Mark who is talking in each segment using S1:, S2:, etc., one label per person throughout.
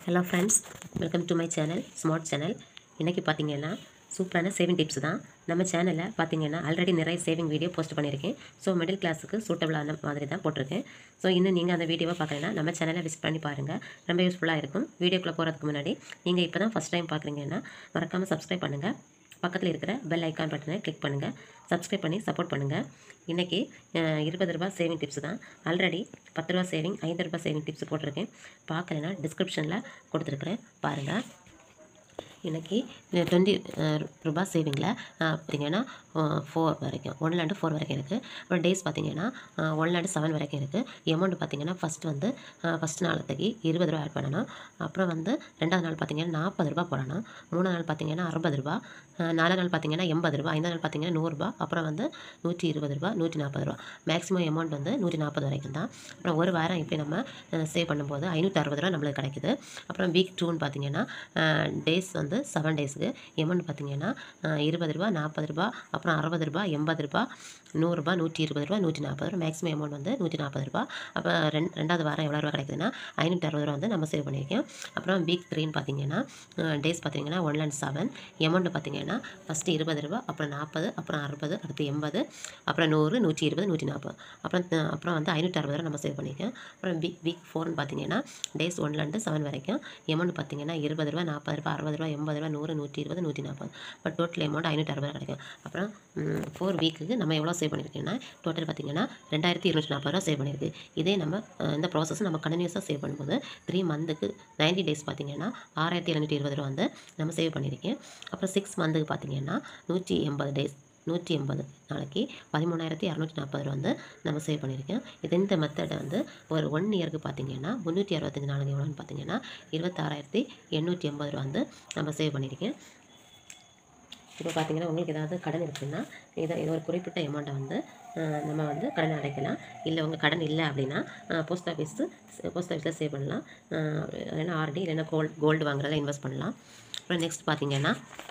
S1: hello friends welcome to my channel smart channel இன்றைக்கி பார்த்தீங்கன்னா சூப்பரான சேவிங் டிப்ஸ் தான் நம்ம சேனலில் பார்த்தீங்கன்னா ஆல்ரெடி நிறைய சேவிங் வீடியோ போஸ்ட் பண்ணியிருக்கேன் ஸோ மிடில் கிளாஸுக்கு சூட்டபிளான மாதிரி தான் போட்டிருக்கேன் ஸோ இன்னும் நீங்கள் அந்த வீடியோவை பார்க்கலன்னா நம்ம சேனலை விசிட் பண்ணி பாருங்கள் ரொம்ப யூஸ்ஃபுல்லாக இருக்கும் வீடியோக்குள்ளே போகிறதுக்கு முன்னாடி நீங்கள் இப்போ தான் ஃபஸ்ட் டைம் பார்க்குறீங்கன்னா மறக்காமல் சப்ஸ்கிரைப் பண்ணுங்கள் பக்கத்தில் இருக்கிற பெல் ஐக்கான் பட்டனை கிளிக் பண்ணுங்கள் சப்ஸ்கிரைப் பண்ணி சப்போர்ட் பண்ணுங்கள் இன்றைக்கி இருபது ரூபா சேவிங் டிப்ஸ் தான் ஆல்ரெடி பத்து ரூபா சேவிங் ஐந்து ரூபா சேவிங் டிப்ஸ் போட்டிருக்கேன் பார்க்கலனா டிஸ்கிரிப்ஷனில் கொடுத்துருக்குறேன் பாருங்கள் இன்றைக்கி டுவெண்ட்டி ரூபாய் சேவிங்கில் பார்த்தீங்கன்னா ஃபோர் வரைக்கும் ஒன்லேருந்து ஃபோர் வரைக்கும் இருக்குது அப்புறம் டேஸ் பார்த்தீங்கன்னா ஒன்லேருந்து செவன் வரைக்கும் இருக்குது அமௌண்ட் பார்த்தீங்கன்னா ஃபஸ்ட் வந்து ஃபஸ்ட் நாளத்துக்கு இருபது ரூபா ஆட் பண்ணணும் அப்புறம் வந்து ரெண்டாவது நாள் பார்த்தீங்கன்னா நாற்பது ரூபா போடணும் மூணாவது நாள் பார்த்தீங்கன்னா அறுபது ரூபா நாலு நாள் பார்த்தீங்கன்னா எண்பது ரூபா ஐந்தாவது நாள் பார்த்தீங்கன்னா நூறுரூபா அப்புறம் வந்து நூற்றி இருபது ரூபா நூற்றி நாற்பது ரூபா மேக்ஸிமம் அமௌண்ட் வந்து நூற்றி நாற்பது வரைக்கும் தான் அப்புறம் ஒரு வாரம் இப்படி நம்ம சேவ் பண்ணும்போது ஐநூற்றி அறுபது ரூபா நம்மளுக்கு கிடைக்குது அப்புறம் வீக் டூன்னு பார்த்தீங்கன்னா டேஸ் வந்து செவன் டேஸுக்கு அமௌண்ட் பார்த்தீங்கன்னா இருபது ரூபா நாற்பது ரூபா அப்புறம் அறுபது ரூபா எண்பது ரூபா நூறுரூபா நூற்றி இருபது ரூபா நூற்றி நாற்பது ரூபா மேக்ஸிமம் அமௌண்ட் வந்து நூற்றி நாற்பது ரூபா அப்போ ரெண்டு ரெண்டாவது வாரம் எவ்வளோ ரூபா கிடைக்குதுன்னா ஐநூற்றி அறுபது ரூபா வந்து நம்ம சேவ் பண்ணியிருக்கோம் அப்புறம் வீக் த்ரீன்னு பார்த்தீங்கன்னா டேஸ் பார்த்தீங்கன்னா ஒன் அண்ட் செவன் அமௌண்ட் பார்த்தீங்கன்னா ஃபஸ்ட்டு இருபது ரூபா அப்புறம் நாற்பது அப்புறம் அறுபது அடுத்து எண்பது அப்புறம் நூறு நூற்றி இருபது நூற்றி நாற்பது அப்புறம் அப்புறம் வந்து ஐநூற்றி அறுபது ரூபா நம்ம சேவ் பண்ணியிருக்கோம் அப்புறம் வீக் வீக் ஃபோர்னு பார்த்தீங்கன்னா டேஸ் ஒன்லேருந்து செவன் வரைக்கும் அமௌண்ட் பார்த்தீங்கன்னா இருபது ரூபா நாற்பது ரூபா அறுபது ரூபா எண்பது ரூபா நூறு நூற்றி இருபது நூற்றி நாற்பது இப்போ டோட்டல் அமௌண்ட் ஐநூற்றி அறுபது ரூபா கிடைக்கும் அப்புறம் ஃபோர் வீக்குக்கு நம்ம எவ்வளோ சேவ் பண்ணியிருக்கோம்னா டோட்டல் பார்த்தீங்கன்னா ரெண்டாயிரத்தி இருநூற்றி நாற்பது ரூபா சேவ் பண்ணியிருக்கு இதே நம்ம இந்த ப்ராசஸ் நம்ம கண்டினியூஸாக சேவ் பண்ணும்போது த்ரீ மந்த்துக்கு நைன்டி டேஸ் பார்த்தீங்கன்னா ஆறாயிரத்தி எழுநூற்றி இருபது ரூபா வந்து நம்ம சேவ் பண்ணியிருக்கேன் அப்புறம் சிக்ஸ் மந்த்துக்கு பார்த்தீங்கன்னா நூற்றி எண்பது டேஸ் நூற்றி எண்பது நாளைக்கு பதிமூணாயிரத்தி இரநூத்தி நாற்பது ரூபா வந்து நம்ம சேவ் பண்ணியிருக்கோம் இது இந்த மெத்தடை வந்து ஒரு ஒன் இயருக்கு பார்த்தீங்கன்னா முந்நூற்றி அறுபத்தஞ்சு நாளைக்கு எவ்வளோன்னு பார்த்தீங்கன்னா இருபத்தாறாயிரத்தி எண்ணூற்றி எண்பது ரூபா வந்து நம்ம சேவ் பண்ணியிருக்கேன் இப்போ பார்த்தீங்கன்னா உங்களுக்கு ஏதாவது கடன் இருக்குன்னா இதை இது ஒரு குறிப்பிட்ட அமௌண்ட்டை வந்து நம்ம வந்து கடன் அடைக்கலாம் இல்லை உங்கள் கடன் இல்லை அப்படின்னா போஸ்ட் ஆஃபீஸு போஸ்ட் ஆஃபீஸில் சேவ் பண்ணலாம் இல்லைன்னா ஆர்டி இல்லைன்னா கோல்டு கோல்டு வாங்குறதுல இன்வெஸ்ட் பண்ணலாம் அப்புறம் நெக்ஸ்ட் பார்த்தீங்கன்னா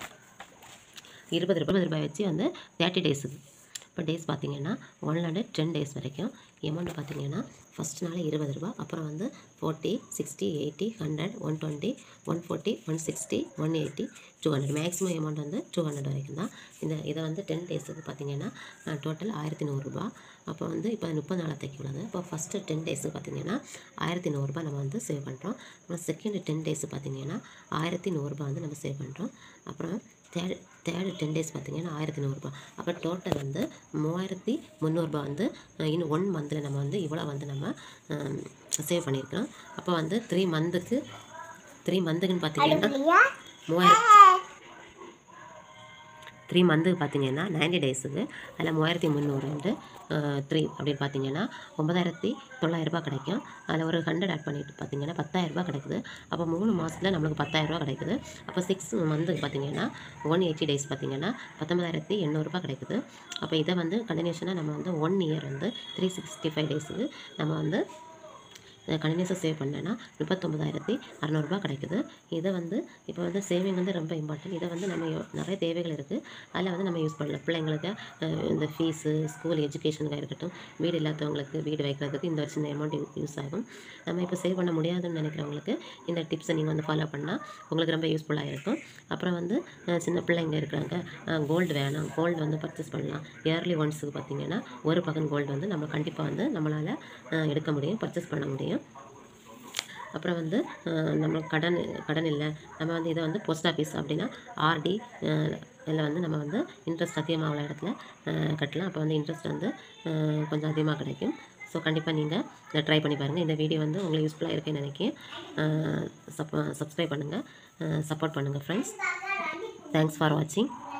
S1: இருபது ரூபாய் ரூபாய் வச்சு வந்து தேர்ட்டி டேஸுக்கு இப்போ டேஸ் பார்த்தீங்கன்னா ஒன்லேருந்து டென் டேஸ் வரைக்கும் அமௌண்ட் பார்த்தீங்கன்னா ஃபஸ்ட் நாள் இருபது ரூபா அப்புறம் வந்து forty sixty eighty hundred one twenty one forty one sixty one eighty two hundred maximum amount வந்து டூ ஹண்ட்ரட் வரைக்கும் தான் இந்த இதை வந்து டென் டேஸுக்கு பார்த்தீங்கன்னா டோட்டல் ஆயிரத்தி நூறுரூபா அப்போ வந்து இப்போ முப்பது நாளத்தைக்கு உள்ளது இப்போ ஃபஸ்ட்டு டென் டேஸுக்கு பார்த்தீங்கன்னா ஆயிரத்தி நூறுரூபா நம்ம வந்து சேவ் பண்ணுறோம் அப்புறம் செகண்ட் டென் டேஸு பார்த்தீங்கன்னா ஆயிரத்தி நூறுரூபா வந்து நம்ம சேவ் பண்ணுறோம் அப்புறம் தேர்ட் தேர்டு டென் டேஸ் பார்த்தீங்கன்னா ஆயிரத்தி நூறுரூபா அப்போ டோட்டல் வந்து மூவாயிரத்தி முந்நூறுரூபா வந்து இன்னும் ஒன் மந்தில் நம்ம வந்து இவ்வளோ வந்து நம்ம சேவ் பண்ணியிருக்கிறோம் அப்போ வந்து த்ரீ மந்த்துக்கு த்ரீ மந்த்துக்குன்னு பார்த்தீங்கன்னா மூவாயிரத்தி த்ரீ மந்த்துக்கு பார்த்தீங்கன்னா நைன்டி டேஸுக்கு அதில் மூவாயிரத்தி முந்நூறு வந்து த்ரீ அப்படின்னு பார்த்தீங்கன்னா ஒன்பதாயிரத்தி தொள்ளாயிரரூபா கிடைக்கும் அதில் ஒரு ஹண்ட்ரட் ஆட் பண்ணிட்டு பார்த்தீங்கன்னா பத்தாயிரரூபா கிடைக்குது அப்போ மூணு மாதத்தில் நம்மளுக்கு பத்தாயிரரூபா கிடைக்குது அப்போ சிக்ஸ் மந்த்துக்கு பார்த்தீங்கன்னா ஒன் எயிட்டி டேஸ் பார்த்தீங்கன்னா பத்தொன்பதாயிரத்தி எண்ணூறுபா கிடைக்குது அப்போ இதை வந்து கண்டினியூஷனாக நம்ம வந்து ஒன் இயர் வந்து த்ரீ சிக்ஸ்டி ஃபைவ் டேஸுக்கு நம்ம வந்து கண்டினியூஸாக சேவ் பண்ணேன்னா முப்பத்தொம்பதாயிரத்தி அறநூறுபா கிடைக்குது இதை வந்து இப்போ வந்து சேவிங் வந்து ரொம்ப இம்பார்ட்டன்ட் இதை வந்து நம்ம நிறைய தேவைகள் இருக்குது அதில் வந்து நம்ம யூஸ் பண்ணலாம் பிள்ளைங்களுக்கு இந்த ஃபீஸு ஸ்கூல் எஜுகேஷனுக்காக இருக்கட்டும் வீடு இல்லாதவங்களுக்கு வீடு வைக்கிறதுக்கு இந்த ஒரு சின்ன அமௌண்ட் யூஸ் ஆகும் நம்ம இப்போ சேவ் பண்ண முடியாதுன்னு நினைக்கிறவங்களுக்கு இந்த டிப்ஸை நீங்கள் வந்து ஃபாலோ பண்ணால் உங்களுக்கு ரொம்ப யூஸ்ஃபுல்லாக இருக்கும் அப்புறம் வந்து சின்ன பிள்ளைங்க இருக்கிறாங்க கோல்டு வேணாம் கோல்டு வந்து பர்ச்சேஸ் பண்ணலாம் இயர்லி ஒன்ஸுக்கு பார்த்தீங்கன்னா ஒரு பகன் கோல்டு வந்து நம்ம கண்டிப்பாக வந்து நம்மளால் எடுக்க முடியும் பர்ச்சேஸ் பண்ண முடியும் அப்புறம் வந்து நம்ம கடன் கடன் இல்லை நம்ம வந்து இதை வந்து போஸ்ட் ஆஃபீஸ் அப்படின்னா ஆர்டி இதில் வந்து நம்ம வந்து இன்ட்ரெஸ்ட் அதிகமாக உள்ள இடத்துல கட்டலாம் அப்போ வந்து இன்ட்ரெஸ்ட் வந்து கொஞ்சம் அதிகமாக கிடைக்கும் ஸோ கண்டிப்பாக நீங்கள் ட்ரை பண்ணி பாருங்கள் இந்த வீடியோ வந்து உங்களுக்கு யூஸ்ஃபுல்லாக இருக்குன்னு நினைக்கிறேன் சப் சப்ஸ்கிரைப் பண்ணுங்கள் சப்போர்ட் பண்ணுங்கள் ஃப்ரெண்ட்ஸ் தேங்க்ஸ் ஃபார் வாட்சிங்